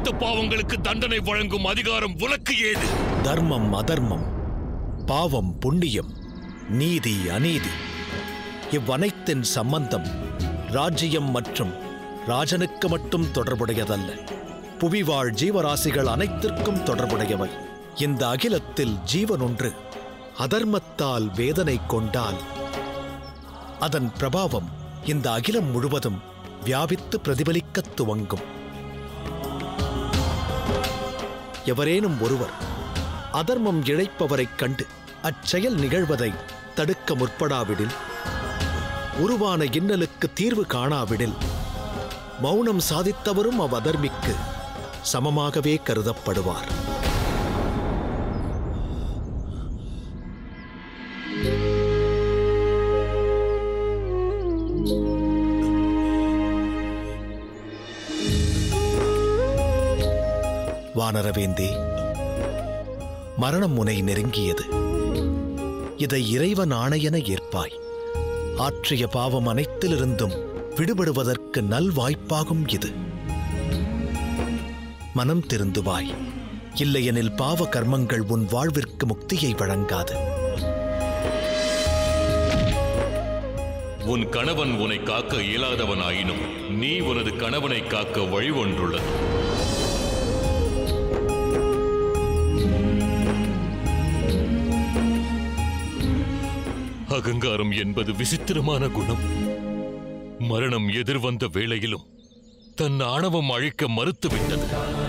அனைத்து பாவங்களுக்கு தண்டனை வழங்கும் அதிகாரம் உனக்கு ஏது தர்மம் அதர்மம் பாவம் புண்ணியம் நீதி அநீதி இவ்வனைத்தின் சம்பந்தம் ராஜ்யம் மற்றும் ராஜனுக்கு மட்டும் தொடர்புடையதல்ல புவிவாழ் ஜீவராசிகள் அனைத்திற்கும் தொடர்புடையவை இந்த அகிலத்தில் ஜீவன் ஒன்று அதர்மத்தால் வேதனை கொண்டால் அதன் பிரபாவம் இந்த அகிலம் முழுவதும் வியாபித்து பிரதிபலிக்கத் துவங்கும் எவரேனும் ஒருவர் அதர்மம் இழைப்பவரைக் கண்டு அச்செயல் நிகழ்வதை தடுக்க முற்படாவிடில் உருவான இன்னலுக்கு தீர்வு காணாவிடில் மௌனம் சாதித்தவரும் அவ்வதர்மிக்கு சமமாகவே கருதப்படுவார் வானரவேந்தே மரணம் முனை நெருங்கியது இதை இறைவன் ஆணையென ஏற்பாய் ஆற்றிய பாவம் அனைத்திலிருந்தும் விடுபடுவதற்கு நல்வாய்ப்பாகும் இது மனம் திருந்துவாய் இல்லையெனில் பாவ கர்மங்கள் உன் வாழ்விற்கு முக்தியை வழங்காது உன் கணவன் உன்னை காக்க இயலாதவனாயினும் நீ உனது கணவனை காக்க வழி ஒன்றுள்ளது அகங்காரம் என்பது விசித்திரமான குணம் மரணம் எதிர்வந்த வேளையிலும் தன் ஆணவம் அழிக்க மறுத்துவிட்டது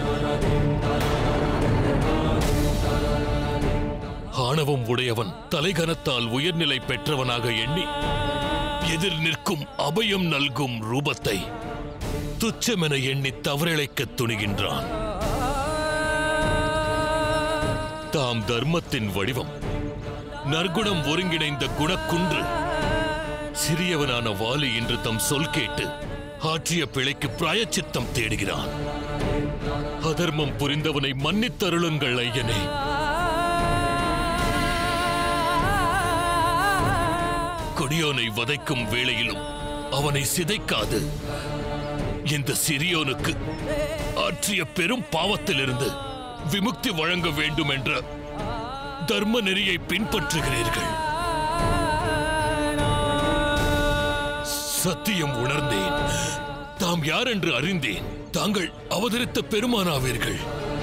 ஆணவம் உடையவன் தலைகனத்தால் உயர்நிலை பெற்றவனாக எண்ணி எதிர் நிற்கும் அபயம் நல்கும் ரூபத்தை துச்சமென எண்ணி தவறிழைக்கத் துணிகின்றான் தாம் தர்மத்தின் வடிவம் நற்குணம் ஒருங்கிணைந்த குணக்குன்று சிறியவனான வாலி என்று தம் சொல் கேட்டு ஆற்றிய பிழைக்கு பிராயச்சித்தம் தேடுகிறான் அதர்மம் புரிந்தவனை மன்னித்தருளுங்கள் ஐயனே கொடியோனை வதைக்கும் வேளையிலும் அவனை சிதைக்காது இந்த சிறியோனுக்கு ஆற்றிய பெரும் பாவத்திலிருந்து விமுக்தி வழங்க வேண்டும் என்ற தர்ம நெறியை பின்பற்றுகிறீர்கள் சத்தியம் உணர்ந்தேன் தாம் யார் என்று அறிந்தேன் தாங்கள் அவதரித்த பெருமானாவீர்கள்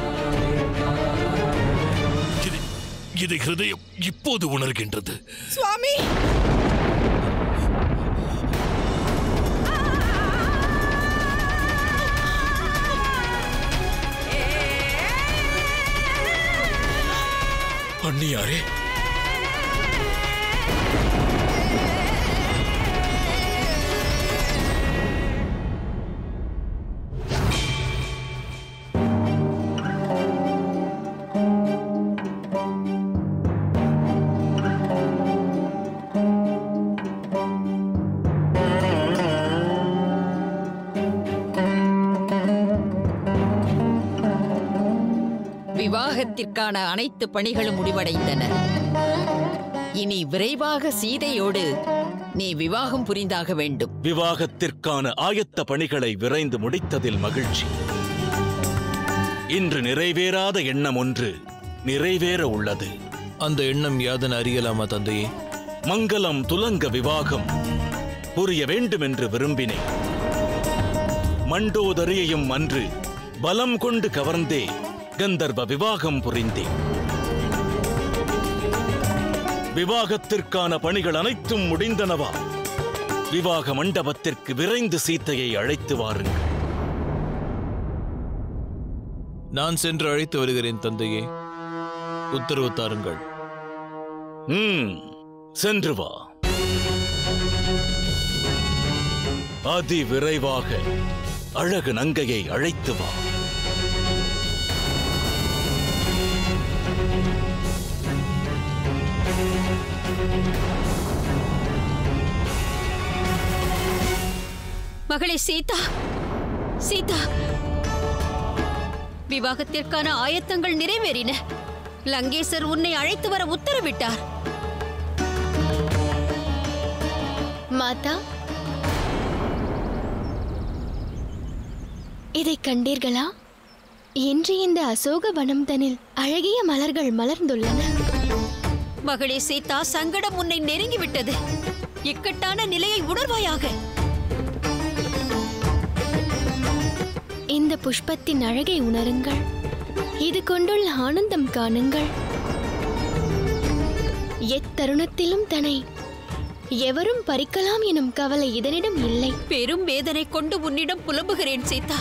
இதை- இதை ஹிருதயம் இப்போது உணர்கின்றது சுவாமி அண்ணியாரே விவாகத்திற்கான அனைத்து பணிகளும் முடிவடைந்தன இனி விரைவாக சீதையோடு நீ விவாகம் புரிந்தாக வேண்டும் விவாகத்திற்கான ஆயத்த பணிகளை விரைந்து முடித்ததில் மகிழ்ச்சி இன்று நிறைவேறாத எண்ணம் ஒன்று நிறைவேற உள்ளது அந்த எண்ணம் யாதன் அறியலாமா தந்தையே மங்களம் துலங்க விவாகம் புரிய வேண்டும் என்று விரும்பினேன் மண்டோதரியையும் அன்று பலம் கொண்டு கவர்ந்தே கந்தர்வ விவாகம் புரிந்தேன் விவாகத்திற்கான பணிகள் அனைத்தும் முடிந்தனவா விவாக மண்டபத்திற்கு விரைந்து சீத்தையை அழைத்து வாருங்கள் நான் சென்று அழைத்து வருகிறேன் தந்தையே உத்தரவு தாருங்கள் ம் சென்று வா அதி விரைவாக அழகு நங்கையை அழைத்து வா மகளே சீதா சீதா விவாகத்திற்கான ஆயத்தங்கள் நிறைவேறின லங்கேசர் உன்னை அழைத்து வர உத்தரவிட்டார் மாதா இதை கண்டீர்களா இன்று இந்த அசோக வனம் தனில் அழகிய மலர்கள் மலர்ந்துள்ளன மகளே சீதா சங்கடம் உன்னை நெருங்கிவிட்டது இக்கட்டான நிலையை உணர்வாயாக இந்த புஷ்பத்தின் அழகை உணருங்கள் இது கொண்டுள்ள ஆனந்தம் காணுங்கள் எத்தருணத்திலும் தன்னை எவரும் பறிக்கலாம் எனும் கவலை இதனிடம் இல்லை பெரும் வேதனை கொண்டு உன்னிடம் புலம்புகிறேன் சீதா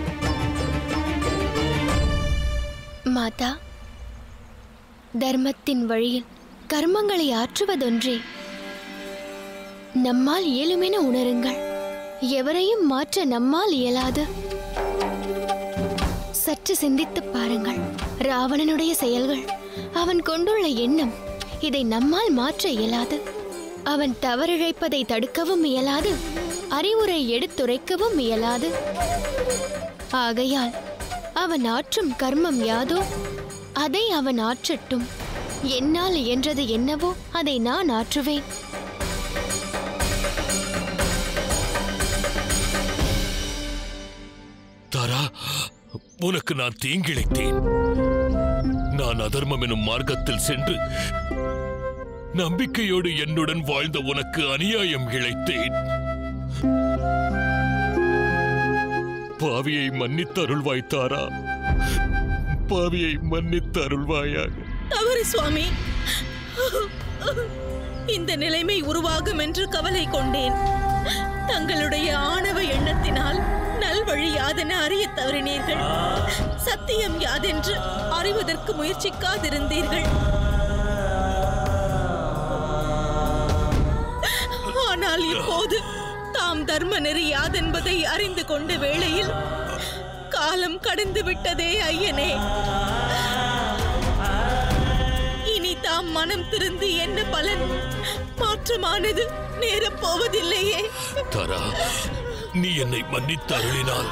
மாதா தர்மத்தின் வழியில் கர்மங்களை ஆற்றுவதொன்றே நம்மால் இயலுமென உணருங்கள் எவரையும் மாற்ற நம்மால் இயலாது சற்று சிந்தித்துப் பாருங்கள் ராவணனுடைய செயல்கள் அவன் கொண்டுள்ள எண்ணம் இதை நம்மால் மாற்ற இயலாது அவன் தவறிழைப்பதை தடுக்கவும் இயலாது அறிவுரை எடுத்துரைக்கவும் இயலாது ஆகையால் அவன் ஆற்றும் கர்மம் யாதோ அதை அவன் ஆற்றட்டும் என்னால் இயன்றது என்னவோ அதை நான் ஆற்றுவேன் தாரா உனக்கு நான் தீங்கிழைத்தேன் நான் அதர்மம் எனும் மார்க்கத்தில் சென்று நம்பிக்கையோடு என்னுடன் வாழ்ந்த உனக்கு அநியாயம் இழைத்தேன் பாவியை மன்னித்தருள்வாய் தாரா பாவியை மன்னித்தருள்வாயாக தவறு சுவாமி இந்த நிலைமை உருவாகும் என்று கவலை கொண்டேன் தங்களுடைய ஆணவ எண்ணத்தினால் நல்வழி யாதென அறிய தவறினீர்கள் சத்தியம் யாதென்று அறிவதற்கு முயற்சிக்காதிருந்தீர்கள் ஆனால் இப்போது தாம் தர்ம நெறி யாதென்பதை அறிந்து கொண்ட வேளையில் காலம் கடந்து விட்டதே ஐயனே இனி தாம் மனம் திருந்து என்ன பலன் மாற்றமானது நேரப் போவதில்லையே தாரா நீ என்னை மன்னித்து அருளினால்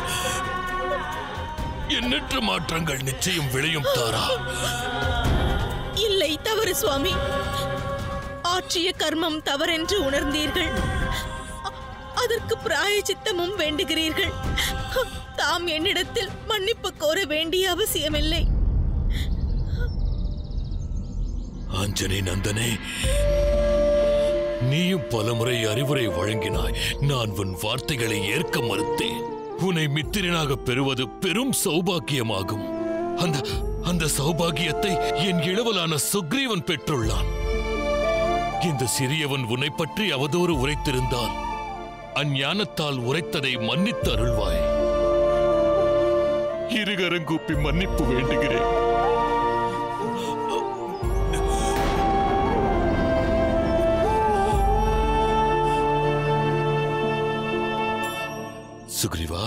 எண்ணற்ற மாற்றங்கள் நிச்சயம் விளையும் தாரா இல்லை தவறு சுவாமி ஆற்றிய கர்மம் தவறென்று உணர்ந்தீர்கள் அ- அதற்கு பிராயச்சித்தமும் வேண்டுகிறீர்கள் தாம் என்னிடத்தில் மன்னிப்பு கோர வேண்டிய அவசியமில்லை ஆஞ்சனே நந்தனே நீயும் பலமுறை அறிவுரை வழங்கினாய் நான் உன் வார்த்தைகளை ஏற்க மறுத்தேன் உன்னை மித்திரனாக பெறுவது பெரும் சௌபாக்கியமாகும் அந்த அந்த சௌபாகியத்தை என் இளவலான சுக்ரீவன் பெற்றுள்ளான் இந்த சிறியவன் உன்னை பற்றி அவதூறு உரைத்திருந்தால் அஞ்ஞானத்தால் உரைத்ததை மன்னித்து அருள்வாய் இருகரங்கூப்பி மன்னிப்பு வேண்டுகிறேன் சுக்ரீவா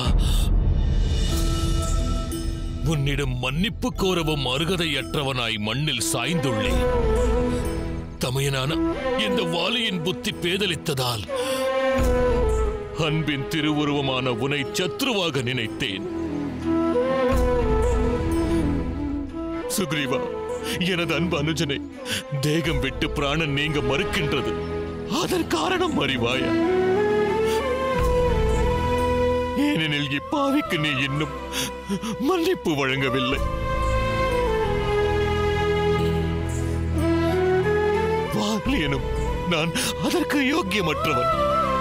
உன்னிடம் மன்னிப்பு கோரவும் அருகதையற்றவனாய் மண்ணில் சாய்ந்துள்ளேன் தமையனான இந்த வாலியின் புத்தி பேதலித்ததால் அன்பின் திருவுருவமான உனை சத்ருவாக நினைத்தேன் சுக்ரீவா எனது அன்பு அனுஜனை தேகம் விட்டு பிராணன் நீங்க மறுக்கின்றது அதன் காரணம் அறிவாயா ஏனெனில் இப்பாவிக்கு நீ இன்னும் மன்னிப்பு வழங்கவில்லை வாலியனும் நான் அதற்கு யோக்கியமற்றவன்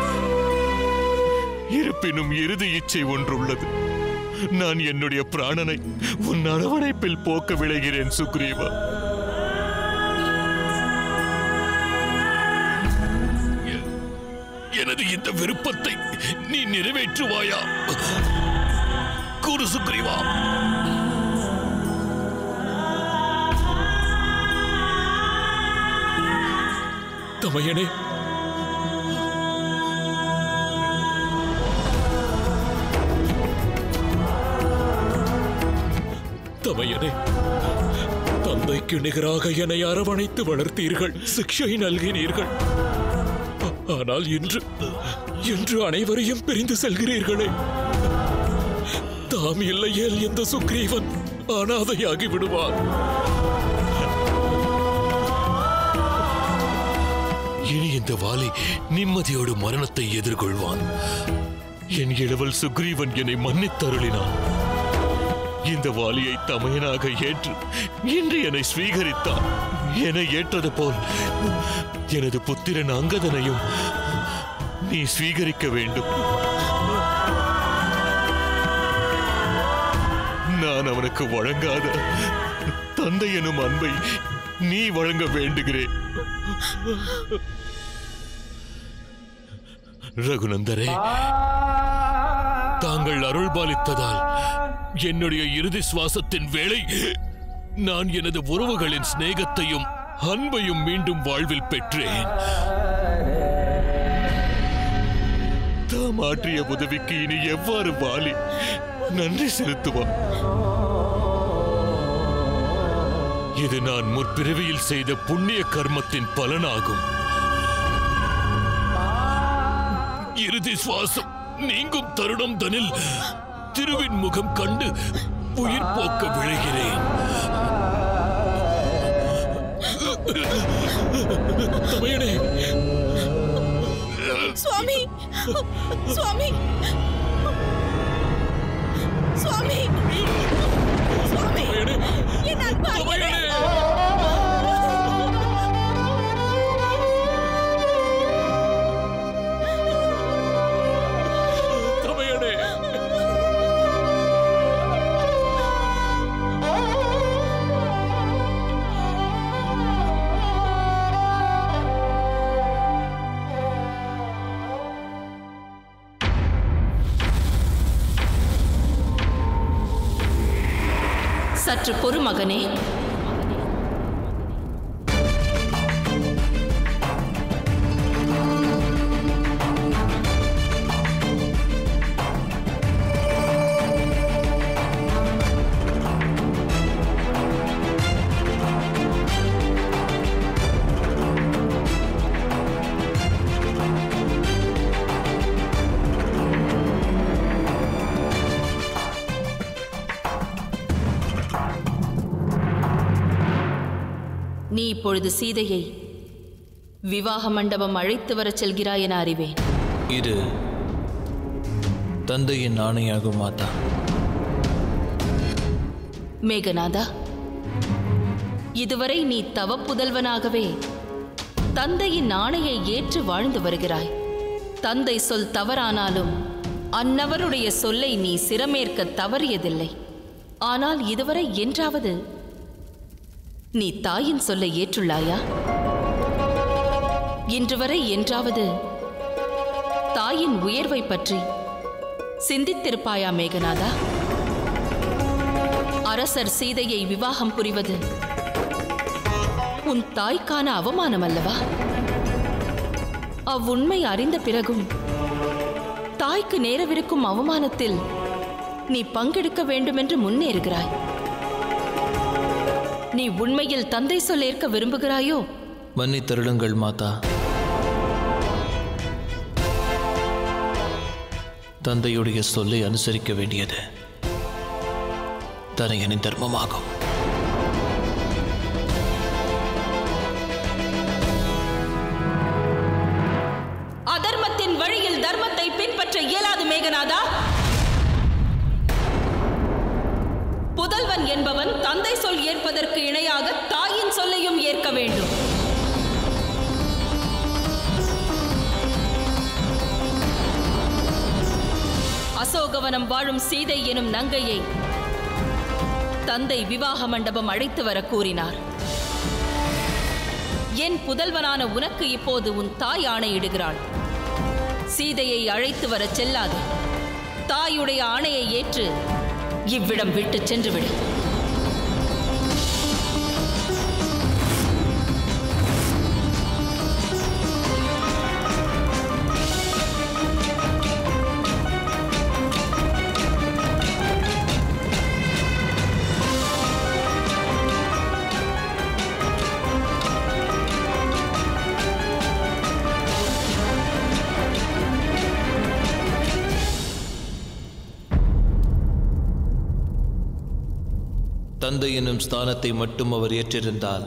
இருப்பினும் இறுதி இச்சை ஒன்றுள்ளது நான் என்னுடைய பிராணனை உன் அரவணைப்பில் போக்க விளைகிறேன் சுக்ரீவா எ- எனது இந்த விருப்பத்தை நீ நிறைவேற்றுவாயா கூறு சுக்ரீவா தமையனே தமையனே தந்தைக்கு நிகராக என்னை அரவணைத்து வளர்த்தீர்கள் சிக்ஷை நல்கினீர்கள் ஆ- ஆனால் இன்று இன்று அனைவரையும் பிரிந்து செல்கிறீர்களே தாம் இல்லையேல் இந்த சுக்ரீவன் அனாதையாகி விடுவார் இனி இந்த வாலி நிம்மதியோடு மரணத்தை எதிர்கொள்வான் என் இளவல் சுக்ரீவன் என்னை மன்னித்தருளினான் இந்த வாலியை தமையனாக ஏற்று இன்று என்னை ஸ்வீகரித்தார் என ஏற்றது போல் எனது புத்திரன் அங்கதனையும் நீ ஸ்வீகரிக்க வேண்டும் நான் அவனுக்கு வழங்காத தந்தை எனும் அன்பை நீ வழங்க வேண்டுகிறேன் ரகுநந்தரே தாங்கள் அருள்பாலித்ததால் என்னுடைய இறுதி சுவாசத்தின் வேளை நான் எனது உறவுகளின் சிநேகத்தையும் அன்பையும் மீண்டும் வாழ்வில் பெற்றேன் தாம் ஆற்றிய உதவிக்கு இனி எவ்வாறு வாலி நன்றி செலுத்துவான் இது நான் முற்பிறவியில் செய்த புண்ணிய கர்மத்தின் பலனாகும் இறுதி சுவாசம் நீங்கும் தருணம் தனில் திருவின் முகம் கண்டு உயிர் போக்க விழைகிறேன் தமையனே சுவாமி சுவாமி சுவாமி சுவாமி என் அன்பு ஐயனே. தமையனே சற்று பொறு மகனே நீ இப்பொழுது சீதையை விவாக மண்டபம் அழைத்து வரச் செல்கிறாய் என அறிவேன் இது தந்தையின் ஆணையாகும் மாதா மேகநாதா இதுவரை நீ தவ புதல்வனாகவே தந்தையின் ஆணையை ஏற்று வாழ்ந்து வருகிறாய் தந்தை சொல் தவறானாலும் அன்னவருடைய சொல்லை நீ சிரமேற்க தவறியதில்லை ஆனால் இதுவரை என்றாவது நீ தாயின் சொல்லை ஏற்றுள்ளாயா இன்று வரை என்றாவது தாயின் உயர்வை பற்றி சிந்தித்திருப்பாயா மேகநாதா அரசர் சீதையை விவாகம் புரிவது உன் தாய்க்கான அவமானம் அல்லவா அவ்வுண்மை அறிந்த பிறகும் தாய்க்கு நேரவிருக்கும் அவமானத்தில் நீ பங்கெடுக்க வேண்டுமென்று முன்னேறுகிறாய் நீ உண்மையில் தந்தை சொல் ஏற்க விரும்புகிறாயோ மன்னித்தருளுங்கள் மாதா தந்தையுடைய சொல்லை அனுசரிக்க வேண்டியது தனையனின் தர்மமாகும் அதர்மத்தின் வழியில் தர்மத்தை பின்பற்ற இயலாது மேகநாதா புதல்வன் என்பவன் தந்தை சொல் ஏற்பதற்கு இணையாக தாயின் சொல்லையும் ஏற்க வேண்டும் அசோகவனம் வாழும் சீதை எனும் நங்கையை தந்தை விவாக மண்டபம் அழைத்து வர கூறினார் என் புதல்வனான உனக்கு இப்போது உன் தாய் ஆணையிடுகிறாள் சீதையை அழைத்து வரச் செல்லாது தாயுடைய ஆணையை ஏற்று இவ்விடம் விட்டுச் சென்று விடு தந்தை எனும் ஸ்தானத்தை மட்டும் அவர் ஏற்றிருந்தால்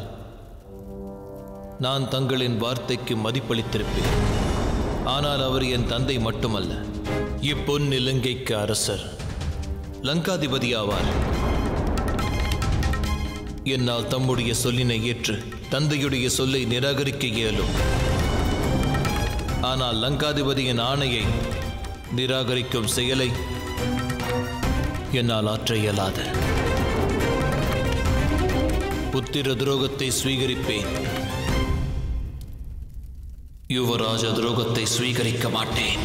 நான் தங்களின் வார்த்தைக்கு மதிப்பளித்திருப்பேன் ஆனால் அவர் என் தந்தை மட்டுமல்ல இப்பொன் இலங்கைக்கு அரசர் லங்காதிபதி ஆவார் என்னால் தம்முடைய சொல்லினை ஏற்று தந்தையுடைய சொல்லை நிராகரிக்க இயலும் ஆனால் லங்காதிபதியின் ஆணையை நிராகரிக்கும் செயலை என்னால் ஆற்ற இயலாது புத்திர துரோகத்தை ஸ்வீகரிப்பேன் யுவராஜ துரோகத்தை ஸ்வீகரிக்க மாட்டேன்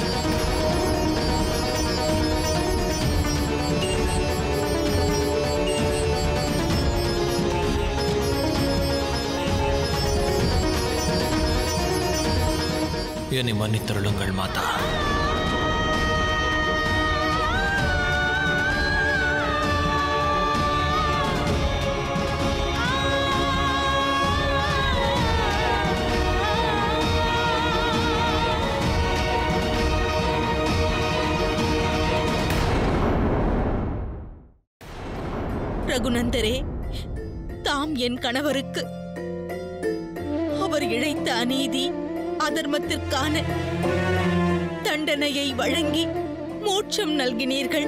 என்னை மன்னித்தருளுங்கள் மாதா ரகுநந்தரே தாம் என் கணவருக்கு அவர் இழைத்த அநீதி அதர்மத்திற்கான தண்டனையை வழங்கி மோட்சம் நல்கினீர்கள்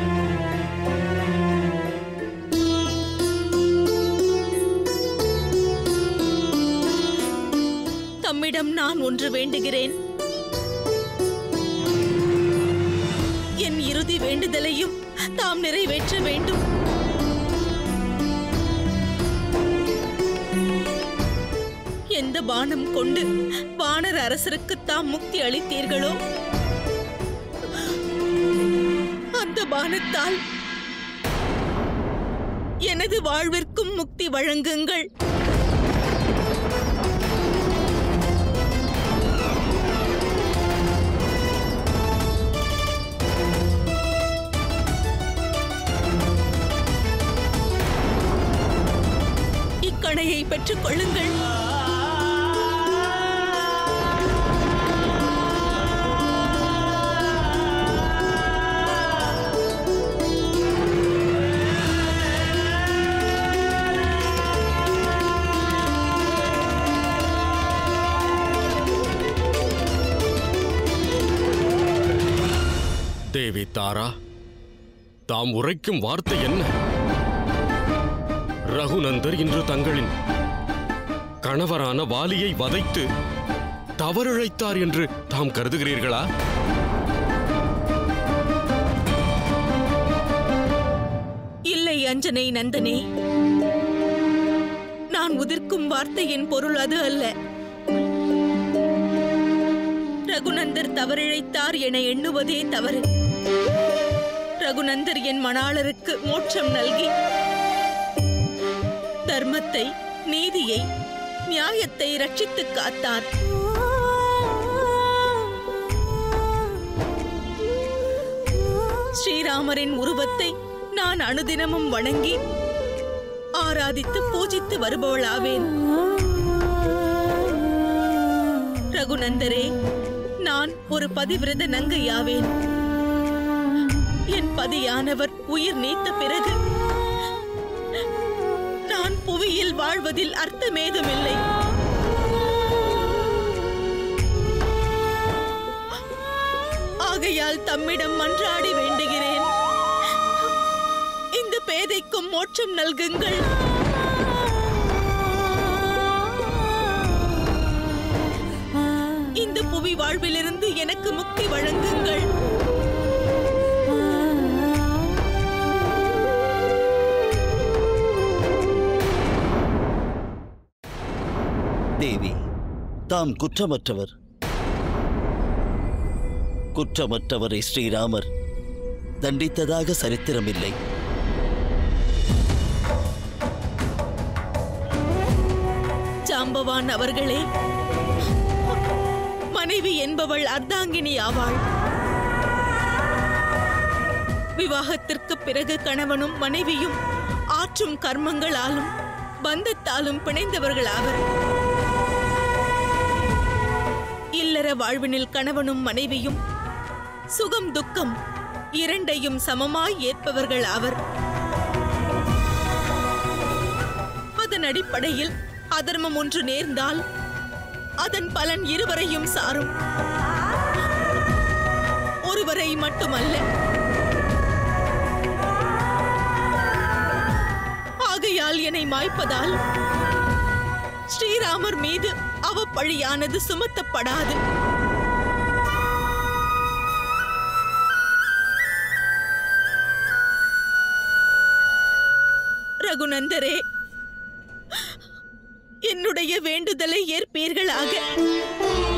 தம்மிடம் நான் ஒன்று வேண்டுகிறேன் என் இறுதி வேண்டுதலையும் தாம் நிறைவேற்ற வேண்டும் எந்த பானம் கொண்டு வானர அரசருக்கு தாம் முக்தி அளித்தீர்களோ அந்த பானத்தால் எனது வாழ்விற்கும் முக்தி வழங்குங்கள் இக்கணையை பெற்றுக் கொள்ளுங்கள் தேவி தாரா தாம் உரைக்கும் வார்த்தை என்ன ரகுநந்தர் இன்று தங்களின் கணவரான வாலியை வதைத்து தவறிழைத்தார் என்று தாம் கருதுகிறீர்களா இல்லை அஞ்சனை நந்தனே நான் உதிர்க்கும் வார்த்தையின் பொருள் அது அல்ல ரகுநந்தர் தவறிழைத்தார் என எண்ணுவதே தவறு ரகுநந்தர் என் மணாளருக்கு மோட்சம் நல்கி தர்மத்தை நீதியை நியாயத்தை ரட்சித்துக் காத்தார் ஸ்ரீராமரின் உருவத்தை நான் அனுதினமும் வணங்கி ஆராதித்து பூஜித்து வருபவளாவேன் ரகுநந்தரே நான் ஒரு பதிவிரத நங்கையாவேன் என் பதியானவர் உயிர் நீத்த பிறகு நான் புவியில் வாழ்வதில் அர்த்தமேதுமில்லை ஆகையால் தம்மிடம் மன்றாடி வேண்டுகிறேன் இந்த பேதைக்கும் மோட்சம் நல்குங்கள் இந்த புவி வாழ்விலிருந்து எனக்கு முக்தி வழங்குங்கள் தேவி தாம் குற்றமற்றவர் குற்றமற்றவரை ஸ்ரீராமர் தண்டித்ததாக சரித்திரமில்லை ஜாம்பவான் அவர்களே மனைவி என்பவள் அர்த்தாங்கினி ஆவாள் விவாகத்திற்கு பிறகு கணவனும் மனைவியும் ஆற்றும் கர்மங்களாலும் பந்தத்தாலும் பிணைந்தவர்கள் ஆவர் இல்லற வாழ்வினில் கணவனும் மனைவியும் சுகம் துக்கம் இரண்டையும் சமமாய் ஏற்பவர்கள் ஆவர் அதன் அடிப்படையில் அதர்மம் ஒன்று நேர்ந்தால் அதன் பலன் இருவரையும் சாரும் ஒருவரை மட்டுமல்ல ஆகையால் கண்களால் என்னை மாய்ப்பதால் ஸ்ரீராமர் மீது அவப்பழியானது சுமத்தப்படாது ரகுநந்தரே என்னுடைய வேண்டுதலை ஏற்பீர்களாக